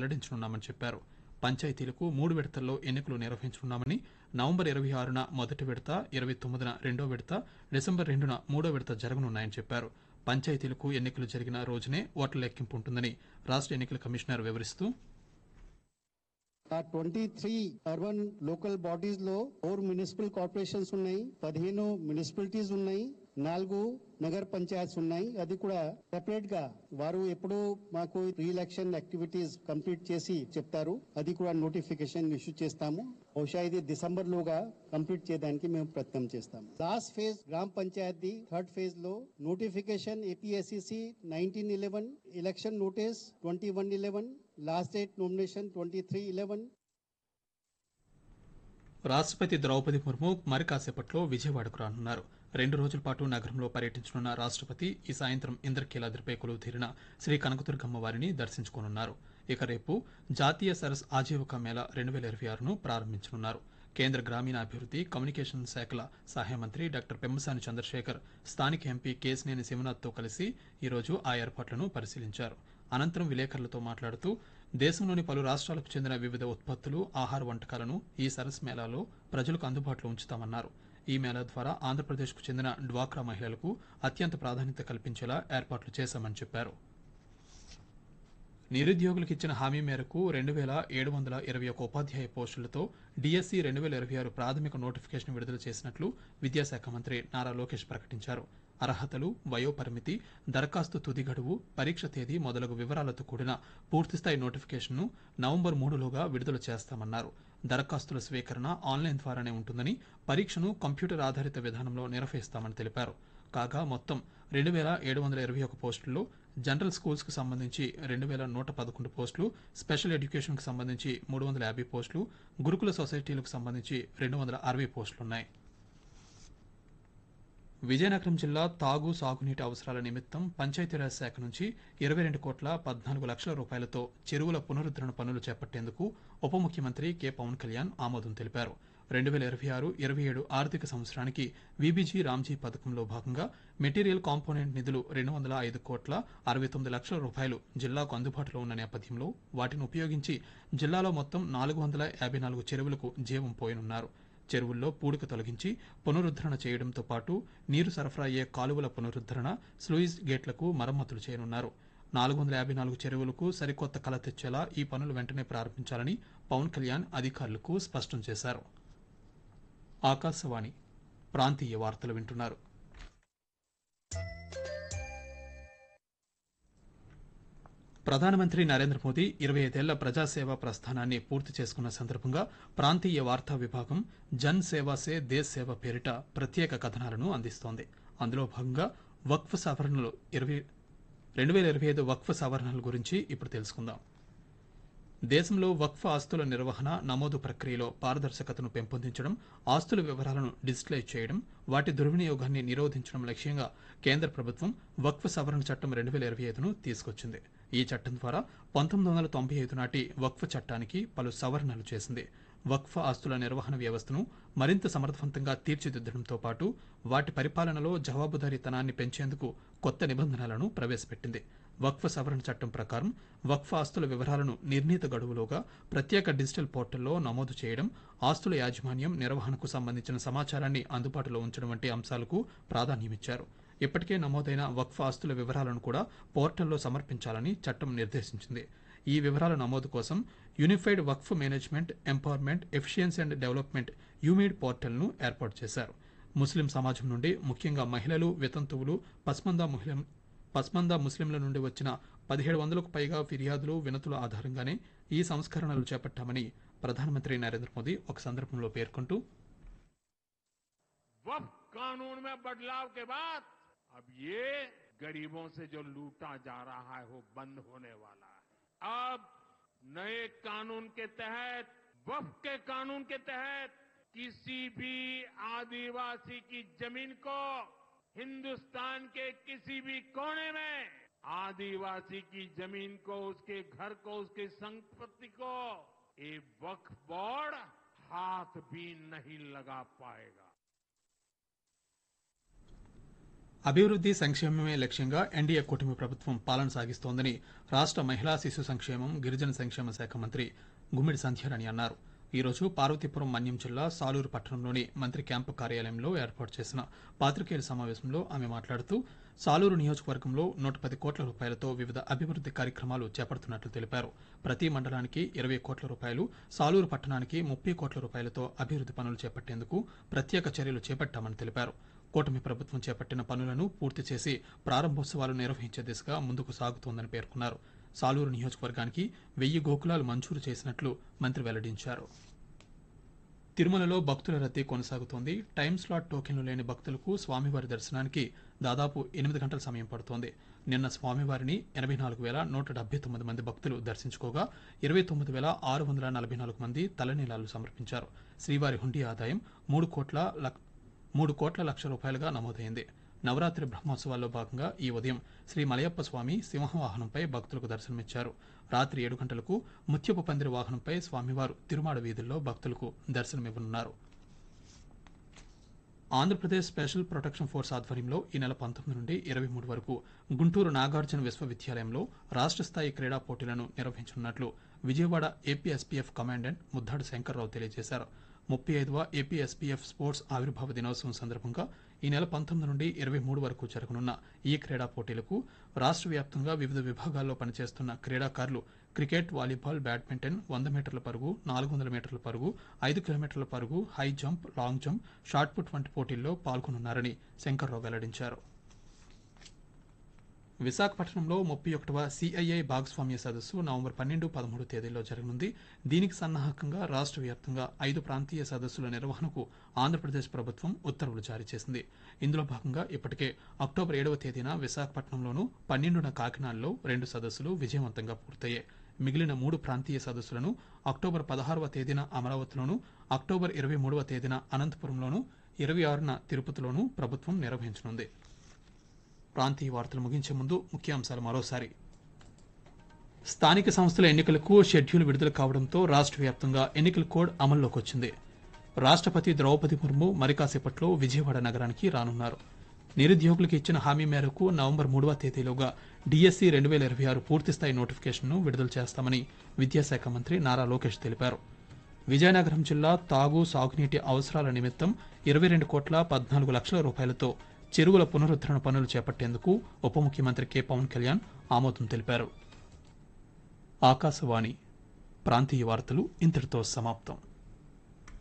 వెల్లడించనున్నామని చెప్పారు పంచాయతీలకు మూడు విడతల్లో ఎన్నికలు నిర్వహించనున్నామని నవంబర్ ఇరవై ఆరున మొదటి విడత ఇరవై తొమ్మిదిన రెండో విడత డిసెంబర్ రెండున మూడో విడత జరగనున్నాయని చెప్పారు పంచాయతీలకు ఎన్నికలు జరిగిన రోజునే ఓట్ల లెక్కింపు ఉంటుందని రాష్ట్ర ఎన్నికల కమిషనర్ వివరిస్తూ twenty three urban local bodies లో ఫోర్ మున్సిపల్ కార్పొరేషన్స్ ఉన్నాయి పదిహేను మున్సిపాలిటీస్ ఉన్నాయి నాలుగు నగర పంచాయత్స్ ఉన్నాయి అది కూడా సెపరేట్ గా వారు ఎప్పుడూ మాకు రీ ఎలక్షన్ యాక్టివిటీస్ కంప్లీట్ చేసి చెప్తారు అది కూడా నోటిఫికేషన్ ఇష్యూ చేస్తాము బహుశా ఇది డిసెంబర్ లోగా కంప్లీట్ చేయడానికి మేము ప్రయత్నం చేస్తాము లాస్ట్ ఫేజ్ గ్రామ పంచాయతీ థర్డ్ ఫేజ్ లో notification APSEC nineteen eleven election notice twenty one eleven last date nomination twenty three eleven రాష్ట్రపతి ద్రౌపది ముర్ము మరి కాసేపట్లో విజయవాడకు రానున్నారు రెండు రోజుల పాటు నగరంలో పర్యటించనున్న రాష్ట్రపతి ఈ సాయంత్రం ఇంద్రకీలాద్రిపై కొలువు తీరిన శ్రీ కనకదుర్గమ్మ వారిని దర్శించుకోనున్నారు ఇక రేపు జాతీయ సరస్ ఆజీవిక మేళా రెండు వేల ఇరవై ఆరును ప్రారంభించనున్నారు కేంద్ర గ్రామీణాభివృద్ధి కమ్యూనికేషన్ శాఖల సహాయ మంత్రి డాక్టర్ పెమ్మసాని చంద్రశేఖర్ స్థానిక ఎంపీ కేసినేని శివనాథ్తో కలిసి ఈరోజు ఆ ఏర్పాట్లను పరిశీలించారు అనంతరం విలేకరులతో మాట్లాడుతూ దేశంలోని పలు రాష్ట్రాలకు చెందిన వివిధ ఉత్పత్తులు ఆహార వంటకాలను ఈ సరస్ మేళాలో ప్రజలకు అందుబాటులో ఉంచుతామన్నారు ఈ మేళా ద్వారా ఆంధ్రప్రదేశ్కు చెందిన డ్వాక్రా మహిళలకు అత్యంత ప్రాధాన్యత కల్పించేలా ఏర్పాట్లు చేశామని చెప్పారు నిరుద్యోగులకు ఇచ్చిన హామీ మేరకు రెండు వేల ఏడు వందల ఇరవై ఒక ఉపాధ్యాయ పోస్టులతో డిఎస్సి రెండు వేల ఇరవై ఆరు ప్రాథమిక నోటిఫికేషన్ విడుదల చేసినట్లు విద్యాశాఖ మంత్రి నారా లోకేష్ ప్రకటించారు అర్హతలు వయోపరిమితి దరఖాస్తు తుది గడువు పరీక్ష తేదీ మొదలగు వివరాలతో కూడిన పూర్తిస్థాయి నోటిఫికేషన్ను నవంబర్ మూడులోగా విడుదల చేస్తామన్నారు దరఖాస్తుల స్వీకరణ ఆన్లైన్ ద్వారానే ఉంటుందని పరీక్షను కంప్యూటర్ ఆధారిత విధానంలో నిర్వహిస్తామని తెలిపారు కాగా మొత్తం రెండు వేల ఏడు వందల ఇరవై ఒక పోస్టుల్లో జనరల్ స్కూల్స్కు సంబంధించి రెండు వేల నూట పదకొండు పోస్టులు స్పెషల్ ఎడ్యుకేషన్కు సంబంధించి మూడు వందల యాభై పోస్టులు గురుకుల సొసైటీలకు సంబంధించి రెండు వందల అరవై పోస్టులున్నాయి విజయనగరం జిల్లా తాగు సాగునీటి అవసరాల నిమిత్తం పంచాయతీరాజ్ శాఖ నుంచి ఇరవై రెండు కోట్ల పద్నాలుగు లక్షల రూపాయలతో చెరువుల పునరుద్ధరణ పనులు చేపట్టేందుకు ఉప ముఖ్యమంత్రి కె పవన్ కళ్యాణ్ ఆమోదం తెలిపారు రెండు వేల ఇరవై ఆరు ఇరవై ఏడు ఆర్థిక సంవత్సరానికి విబీజీ రామ్జీ పథకంలో భాగంగా మెటీరియల్ కాంపోనెంట్ నిధులు రెండు వందల ఐదు కోట్ల అరవై తొమ్మిది లక్షల రూపాయలు జిల్లాకు అందుబాటులో ఉన్న నేపథ్యంలో వాటిని ఉపయోగించి జిల్లాలో మొత్తం నాలుగు వందల యాభై నాలుగు చెరువులకు జీవం పోయనున్నారు చెరువుల్లో పూడిక తొలగించి పునరుద్ధరణ చేయడంతో పాటు నీరు సరఫరా అయ్యే కాలువల పునరుద్ధరణ స్లూయిస్ గేట్లకు మరమ్మతులు చేయనున్నారు నాలుగు వందల యాభై నాలుగు చెరువులకు సరికొత్త కల తెచ్చేలా ఈ పనులు వెంటనే ప్రారంభించాలని పవన్ కళ్యాణ్ అధికారులకు స్పష్టం చేశారు ఆకాశవాణి ప్రాంతీయ వార్తలు వింటున్నారు ప్రధానమంత్రి నరేంద్ర మోదీ ఇరవై ఐదేళ్ల ప్రజాసేవ ప్రస్థానాన్ని పూర్తి చేసుకున్న సందర్భంగా ప్రాంతీయ వార్తా విభాగం జన్ సేవా సే దేశ్ సేవ పేరిట ప్రత్యేక కథనాలను అందిస్తోంది అందులో భాగంగా వక్ఫ్ సవరణలు ఇరవై రెండు వేల ఇరవై ఐదు వక్ఫ్ సవరణల గురించి ఇప్పుడు తెలుసుకుందాం దేశంలో వక్ఫ్ ఆస్తుల నిర్వహణ నమోదు ప్రక్రియలో పారదర్శకతను పెంపొందించడం ఆస్తుల వివరాలను డిజిటలైజ్ చేయడం వాటి దుర్వినియోగాన్ని నిరోధించడం లక్ష్యంగా కేంద్ర ప్రభుత్వం వక్ఫ్ సవరణ చట్టం రెండు వేల ఇరవై ఐదును తీసుకొచ్చింది ఈ చట్టం ద్వారా పంతొమ్మిది వందల తొంభై ఐదు నాటి వక్ఫ్ చట్టానికి పలు సవరణలు చేసింది వక్ఫ్ ఆస్తుల నిర్వహణ వ్యవస్థను మరింత సమర్థవంతంగా తీర్చిదిద్దడంతో పాటు వాటి పరిపాలనలో జవాబుదారీతనాన్ని పెంచేందుకు కొత్త నిబంధనలను ప్రవేశపెట్టింది వక్ఫ్ సవరణ చట్టం ప్రకారం వక్ఫ్ ఆస్తుల వివరాలను నిర్ణీత గడువులోగా ప్రత్యేక డిజిటల్ పోర్టల్లో నమోదు చేయడం ఆస్తుల యాజమాన్యం నిర్వహణకు సంబంధించిన సమాచారాన్ని అందుబాటులో ఉంచడం వంటి అంశాలకు ప్రాధాన్యమిచ్చారు ఇప్పటికే నమోదైన వక్ఫ్ ఆస్తుల వివరాలను కూడా పోర్టల్లో సమర్పించాలని చట్టం నిర్దేశించింది ఈ వివరాల నమోదు కోసం unified Waqf management empowerment efficiency and development UMEED పోర్టల్ను ఏర్పాటు చేశారు ముస్లిం సమాజం నుండి ముఖ్యంగా మహిళలు వితంతువులు పస్మందా ముస్లిం పస్మందా ముస్లింల నుండి వచ్చిన పదిహేడు వందలకు పైగా ఫిర్యాదులు వినతుల ఆధారంగానే ఈ సంస్కరణలు చేపట్టామని ప్రధానమంత్రి నరేంద్ర మోదీ ఒక సందర్భంలో పేర్కొంటూ वक्फ कानून में बदलाव के बाद अब ये गरीबों से जो लूटा जा रहा है वो बंद होने वाला है अब नए कानून के तहत वक्फ के कानून के तहत किसी भी आदिवासी की जमीन को हिंदुस्तान के किसी भी कोने में आदिवासी की जमीन को उसके घर को उसकी संपत्ति को ये वक्फ बोर्ड हाथ भी नहीं लगा पाएगा అభివృద్ది సంక్షేమమే లక్ష్యంగా ఎన్డీఏ కూటమి ప్రభుత్వం పాలన సాగిస్తోందని రాష్ట మహిళా శిశు సంక్షేమం గిరిజన సంక్షేమ శాఖ మంత్రి గుమ్మిడి సంధ్యారాణి అన్నారు ఈ రోజు పార్వతీపురం మన్యం జిల్లా సాలూరు పట్టణంలోని మంత్రి క్యాంపు కార్యాలయంలో ఏర్పాటు చేసిన పాత్రికేయుల సమావేశంలో ఆమె మాట్లాడుతూ సాలూరు నియోజకవర్గంలో నూట పది కోట్ల రూపాయలతో వివిధ అభివృద్ది కార్యక్రమాలు చేపడుతున్నట్లు తెలిపారు ప్రతి మండలానికి ఇరవై కోట్ల రూపాయలు సాలూరు పట్టణానికి ముప్పై కోట్ల రూపాయలతో అభివృద్ది పనులు చేపట్టేందుకు ప్రత్యేక చర్యలు చేపట్టామని తెలిపారు కూటమి ప్రభుత్వం చేపట్టిన పనులను పూర్తి చేసి ప్రారంభోత్సవాలు నిర్వహించే దిశగా ముందుకు సాగుతోందని పేర్కొన్నారు సాలూరు నియోజకవర్గానికి వెయ్యి గోకులాలు మంజూరు చేసినట్లు మంత్రి వెల్లడించారు తిరుమలలో భక్తుల రద్దీ కొనసాగుతోంది టైం స్లాట్ టోకెన్లు లేని భక్తులకు స్వామివారి దర్శనానికి దాదాపు ఎనిమిది గంటల సమయం పడుతోంది నిన్న స్వామివారిని ఎనభై నాలుగు వేల నూట డెబ్బై తొమ్మిది మంది భక్తులు దర్శించుకోగా ఇరవై తొమ్మిది వేల ఆరు వందల నలభై నాలుగు మంది తలనీలాలు సమర్పించారు శ్రీవారి హుండీ ఆదాయం మూడు కోట్ల లక్- మూడు కోట్ల లక్ష రూపాయలుగా నమోదైంది నవరాత్రి బ్రహ్మోత్సవాల్లో భాగంగా ఈ ఉదయం శ్రీ మలయప్ప స్వామి సింహవాహనంపై భక్తులకు దర్శనమిచ్చారు రాత్రి ఏడు గంటలకు ముత్యపు పందిరి వాహనంపై స్వామివారు తిరుమాడ వీధుల్లో భక్తులకు దర్శనమివ్వనున్నారు ఆంధ్రప్రదేశ్ స్పెషల్ ప్రొటెక్షన్ ఫోర్స్ ఆధ్వర్యంలో ఈ నెల పంతొమ్మిది నుండి ఇరవై మూడు వరకు గుంటూరు నాగార్జున విశ్వవిద్యాలయంలో రాష్ట్ర స్థాయి క్రీడా పోటీలను నిర్వహించనున్నట్లు విజయవాడ ఏపీఎస్పీఎఫ్ కమాండెంట్ ముద్దాడు శంకర్రావు తెలియజేశారు ముప్పై ఐదవ ఏపీఎస్పీఎఫ్ స్పోర్ట్స్ ఆవిర్భావ దినోత్సవం సందర్భంగా ఈ నెల పంతొమ్మిది నుండి ఇరవై మూడు వరకు జరగనున్న ఈ క్రీడా పోటీలకు రాష్ట్ర వ్యాప్తంగా వివిధ విభాగాల్లో పనిచేస్తున్న క్రీడాకారులు క్రికెట్ వాలీబాల్ బ్యాడ్మింటన్ వంద మీటర్ల పరుగు నాలుగు వందల మీటర్ల పరుగు ఐదు కిలోమీటర్ల పరుగు high jump long jump shot put వంటి పోటీల్లో పాల్గొనున్నారని శంకర్రావు వెల్లడించారు విశాఖపట్నంలో ముప్పై ఒకటవ సిఐఐ భాగస్వామ్య సదస్సు నవంబర్ పన్నెండు పదమూడు తేదీల్లో జరగనుంది దీనికి సన్నాహకంగా రాష్ట్ర వ్యాప్తంగా ఐదు ప్రాంతీయ సదస్సుల నిర్వహణకు ఆంధ్రప్రదేశ్ ప్రభుత్వం ఉత్తర్వులు జారీ చేసింది ఇందులో భాగంగా ఇప్పటికే అక్టోబర్ ఏడవ తేదీన విశాఖపట్నంలోను పన్నెండున కాకినాడలో రెండు సదస్సులు విజయవంతంగా పూర్తయ్యాయి మిగిలిన మూడు ప్రాంతీయ సదస్సులను అక్టోబర్ పదహారవ తేదీన అమరావతిలోను అక్టోబర్ ఇరవై మూడవ తేదీన అనంతపురంలోను ఇరవై ఆరున తిరుపతిలోను ప్రభుత్వం నిర్వహించనుంది ప్రాంతీయ వార్తలు ముగించే ముందు ముఖ్యాంశాలు మరోసారి స్థానిక సంస్థల ఎన్నికలకు షెడ్యూల్ విడుదల కావడంతో రాష్ట్ర వ్యాప్తంగా ఎన్నికల కోడ్ అమల్లోకి వచ్చింది రాష్ట్రపతి ద్రౌపది ముర్ము మరి కాసేపట్లో విజయవాడ నగరానికి రానున్నారు నిరుద్యోగులకు ఇచ్చిన హామీ మేరకు నవంబర్ మూడవ తేదీలోగా డిఎస్సి రెండు వేల ఇరవై ఆరు పూర్తిస్థాయి నోటిఫికేషన్ను విడుదల చేస్తామని విద్యాశాఖ మంత్రి నారా లోకేష్ తెలిపారు విజయనగరం జిల్లా తాగు సాగునీటి అవసరాల నిమిత్తం ఇరవై రెండు కోట్ల పద్నాలుగు లక్షల రూపాయలతో చెరువుల పునరుద్ధరణ పనులు చేపట్టేందుకు ఉప ముఖ్యమంత్రి కె పవన్ కళ్యాణ్ ఆమోదం తెలిపారు ఆకాశవాణి ప్రాంతీయ వార్తలు ఇంతటితో సమాప్తం